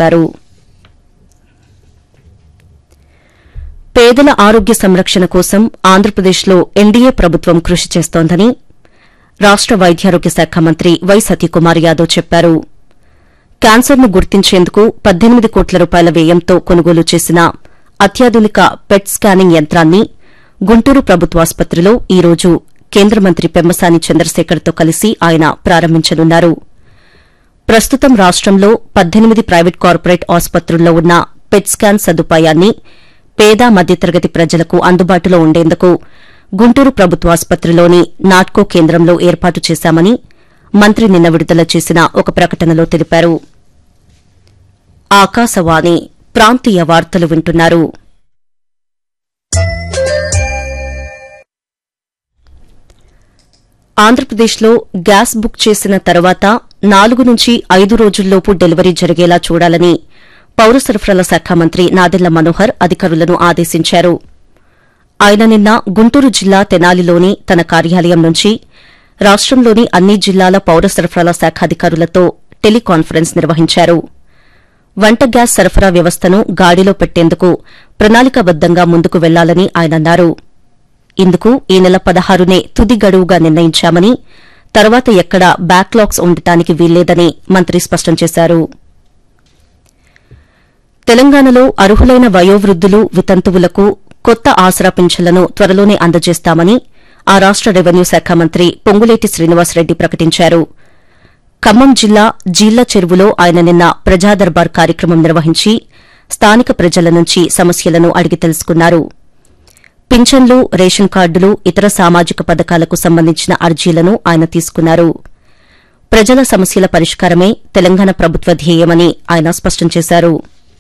చెప్పారు పేదల ఆరోగ్య సంరక్షణ కోసం ఆంధ్రప్రదేశ్లో ఎన్డీఏ ప్రభుత్వం కృషి చేస్తోందని రాష్ట వైద్యారోగ్య శాఖ మంత్రి వై సత్యకుమార్ యాదవ్ చెప్పారు క్యాన్సర్ను గుర్తించేందుకు పద్దెనిమిది కోట్ల రూపాయల వ్యయంతో కొనుగోలు చేసిన అత్యాధునిక పెట్ స్కానింగ్ యంత్రాన్ని గుంటూరు ప్రభుత్వాసుపత్రిలో ఈ రోజు కేంద్ర మంత్రి పెమ్మసాని చంద్రశేఖర్తో కలిసి ఆయన ప్రారంభించనున్నారు ప్రస్తుతం రాష్టంలో పద్దెనిమిది ప్రైవేట్ కార్పొరేట్ ఆసుపత్రుల్లో ఉన్న పెట్ స్కాన్ సదుపాయాన్ని పేద మధ్యతరగతి ప్రజలకు అందుబాటులో ఉండేందుకు గుంటూరు ప్రభుత్వాసుపత్రిలోని నాట్కో కేంద్రంలో ఏర్పాటు చేశామని మంత్రి నిన్న విడుదల చేసిన ఒక ప్రకటనలో తెలిపారు ఆకాశవాణి ప్రాంతీయ వార్తలు వింటున్నారు ఆంధ్రప్రదేశ్లో గ్యాస్ బుక్ చేసిన తర్వాత నాలుగు నుంచి ఐదు రోజుల్లోపు డెలివరీ జరిగేలా చూడాలని పౌర సరఫరాల శాఖ మంత్రి నాదెళ్ల మనోహర్ అధికారులను ఆదేశించారు ఆయన నిన్న గుంటూరు జిల్లా తెనాలిలోని తన కార్యాలయం నుంచి రాష్టంలోని అన్ని జిల్లాల పౌర సరఫరాల శాఖ అధికారులతో టెలికాన్ఫరెన్స్ నిర్వహించారు వంట గ్యాస్ సరఫరా వ్యవస్థను గాడిలో పెట్టేందుకు ప్రణాళికాబద్దంగా ముందుకు వెళ్లాలని ఆయన అన్నారు ఇందుకు ఈ నెల పదహారునే తుది గడువుగా నిర్ణయించామని తర్వాత ఎక్కడా బ్యాక్లాగ్స్ ఉండటానికి వీల్లేదని మంత్రి స్పష్టం చేశారు తెలంగాణలో అర్హులైన వయోవృద్దులు వితంతువులకు కొత్త ఆసరా పింఛన్లను త్వరలోనే అందజేస్తామని ఆ రాష్ట రెవెన్యూ శాఖ మంత్రి పొంగులేటి శ్రీనివాసరెడ్డి ప్రకటించారు ఖమ్మం జిల్లా జీళ్ల చెరువులో ఆయన నిన్న ప్రజాదర్బార్ కార్యక్రమం నిర్వహించి స్థానిక ప్రజల నుంచి సమస్యలను అడిగి తెలుసుకున్నారు పింఛన్లు రేషన్ కార్డులు ఇతర సామాజిక పథకాలకు సంబంధించిన అర్జీలను ఆయన తీసుకున్నారు ప్రజల సమస్యల పరిష్కారమే తెలంగాణ ప్రభుత్వ ధ్యేయమని ఆయన స్పష్టం చేశారు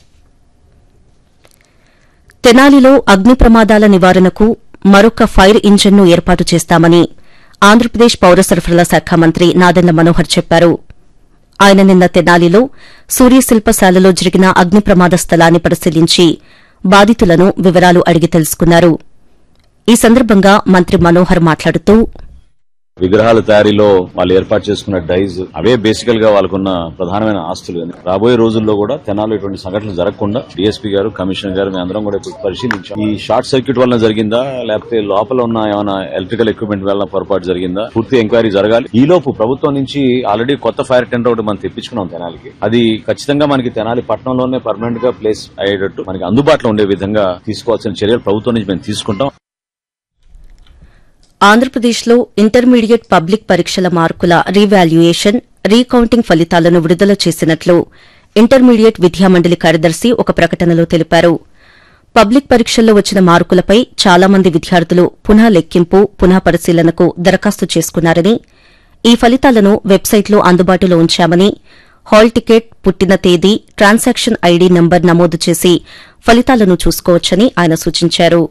తెనాలిలో అగ్ని ప్రమాదాల నివారణకు మరొక ఫైర్ ఇంజన్ను ఏర్పాటు చేస్తామని ఆంధ్రప్రదేశ్ పౌర సరఫరాల శాఖ మంత్రి నాదెండ్ల మనోహర్ చెప్పారు ఆయన నిన్న తెనాలిలో సూర్యశిల్పశాలలో జరిగిన అగ్ని ప్రమాద స్థలాన్ని పరిశీలించి బాధితులను వివరాలు అడిగి తెలుసుకున్నారు ఈ సందర్భంగా మంత్రి మనోహర్ మాట్లాడుతూ విగ్రహాల తయారీలో వాళ్ళు ఏర్పాటు చేసుకున్న డైజ్ అవే బేసికల్ గా వాళ్ళకున్న ప్రధానమైన ఆస్తులు అని రాబోయే రోజుల్లో కూడా తెనాలు ఇటువంటి సంఘటనలు జరగకుండా డిఎస్పీ గారు కమిషనర్ గారు మేము అందరం కూడా ఇప్పుడు పరిశీలించాం ఈ షార్ట్ సర్క్యూట్ వల్ల జరిగిందా లేకపోతే లోపల ఉన్న ఏమైనా ఎలక్ట్రికల్ ఎక్విప్మెంట్ వల్ల పొరపాటు జరిగిందా పూర్తి ఎంక్వైరీ జరగాలి ఈ లోపు ప్రభుత్వం నుంచి ఆల్రెడీ కొత్త ఫైర్ టెండర్ ఒకటి మనం తెప్పించుకున్నాం తెనాలికి అది ఖచ్చితంగా మనకి తెనాలి పట్టణంలోనే పర్మనెంట్ గా ప్లేస్ అయ్యేటట్టు మనకి అందుబాటులో ఉండే విధంగా తీసుకోవాల్సిన చర్యలు ప్రభుత్వం నుంచి మేము తీసుకుంటాం ఆంధ్రప్రదేశ్లో ఇంటర్మీడియట్ పబ్లిక్ పరీక్షల మార్కుల రీవాల్యుయేషన్ రీకౌంటింగ్ ఫలితాలను విడుదల చేసినట్లు ఇంటర్మీడియట్ విద్యామండలి కార్యదర్శి ఒక ప్రకటనలో తెలిపారు పబ్లిక్ పరీక్షల్లో వచ్చిన మార్కులపై చాలా మంది విద్యార్థులు పునః లెక్కింపు పునః పరిశీలనకు దరఖాస్తు చేసుకున్నారని ఈ ఫలితాలను వెబ్సైట్లో అందుబాటులో ఉంచామని హాల్ టికెట్ పుట్టిన తేదీ ట్రాన్సాక్షన్ ఐడీ నంబర్ నమోదు చేసి ఫలితాలను చూసుకోవచ్చని ఆయన సూచించారు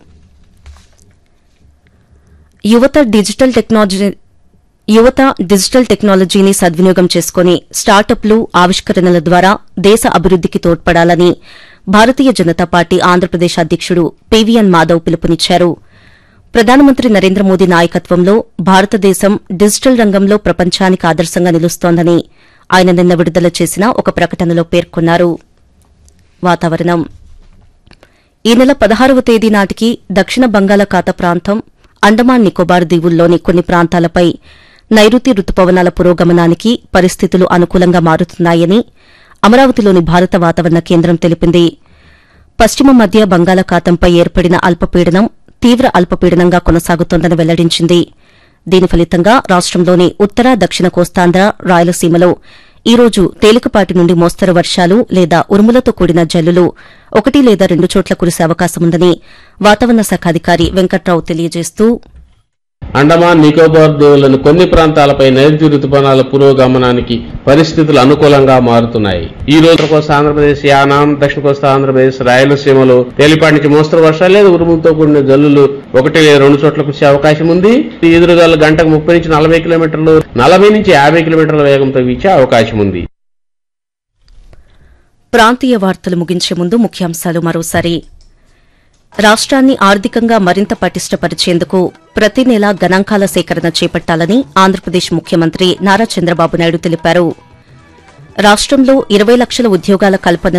యువత డిజిటల్ టెక్నాలజీ యువత డిజిటల్ టెక్నాలజీని సద్వినియోగం చేసుకుని స్టార్టప్లు ఆవిష్కరణల ద్వారా దేశ అభివృద్దికి తోడ్పడాలని భారతీయ జనతా పార్టీ ఆంధ్రప్రదేశ్ అధ్యకుడు పీవీఎన్ మాధవ్ పిలుపునిచ్చారు ప్రధానమంత్రి నరేంద్ర మోదీ నాయకత్వంలో భారతదేశం డిజిటల్ రంగంలో ప్రపంచానికి ఆదర్శంగా నిలుస్తోందని ఆయన నిన్న విడుదల చేసిన ఒక ప్రకటనలో పేర్కొన్నారు వాతావరణం ఈ నెల పదహారవ తేదీ నాటికి దక్షిణ బంగాళాఖాత ప్రాంతం అండమాన్ నికోబార్ దీవుల్లోని కొన్ని ప్రాంతాలపై నైరుతి రుతుపవనాల పురోగమనానికి పరిస్థితులు అనుకూలంగా మారుతున్నాయని అమరావతిలోని భారత వాతావరణ కేంద్రం తెలిపింది పశ్చిమ మధ్య బంగాళాఖాతంపై ఏర్పడిన అల్పపీడనం తీవ్ర అల్పపీడనంగా కొనసాగుతోందని వెల్లడించింది దీని ఫలితంగా రాష్టంలోని ఉత్తర దక్షిణ కోస్తాంధ్ర రాయలసీమలో ఈ రోజు తేలికపాటి నుండి మోస్తరు వర్షాలు లేదా ఉరుములతో కూడిన జల్లులు ఒకటి లేదా రెండు చోట్ల కురిసే అవకాశముందని వాతావరణ శాఖ అధికారి వెంకట్రావు తెలియజేస్తూ అండమాన్ నికోబార్ దీవులను కొన్ని ప్రాంతాలపై నైరుతి రుతుపవనాల పురోగమనానికి పరిస్థితులు అనుకూలంగా మారుతున్నాయి ఈ రోజు కోస్తా ఆంధ్రప్రదేశ్ యానాం దక్షిణ కోస్తా ఆంధ్రప్రదేశ్ రాయలసీమలో తేలిపాటి నుంచి మోస్తరు వర్షాలు లేదా ఉరుములతో కూడిన జల్లులు ఒకటి లేదా రెండు చోట్ల కురిసే అవకాశం ఉంది ఈ ఎదురుగాలు గంటకు ముప్పై నుంచి నలభై కిలోమీటర్లు నలభై నుంచి యాభై కిలోమీటర్ల వేగంతో వీచే అవకాశం ఉంది ప్రాంతీయ వార్తలు ముగించే ముందు ముఖ్యాంశాలు మరోసారి రాష్ట్రాన్ని ఆర్థికంగా మరింత పటిష్టపరిచేందుకు ప్రతి నెలా గణాంకాల సేకరణ చేపట్టాలని ఆంధ్రప్రదేశ్ ముఖ్యమంత్రి నారా చంద్రబాబు నాయుడు తెలిపారు రాష్టంలో ఇరవై లక్షల ఉద్యోగాల కల్పన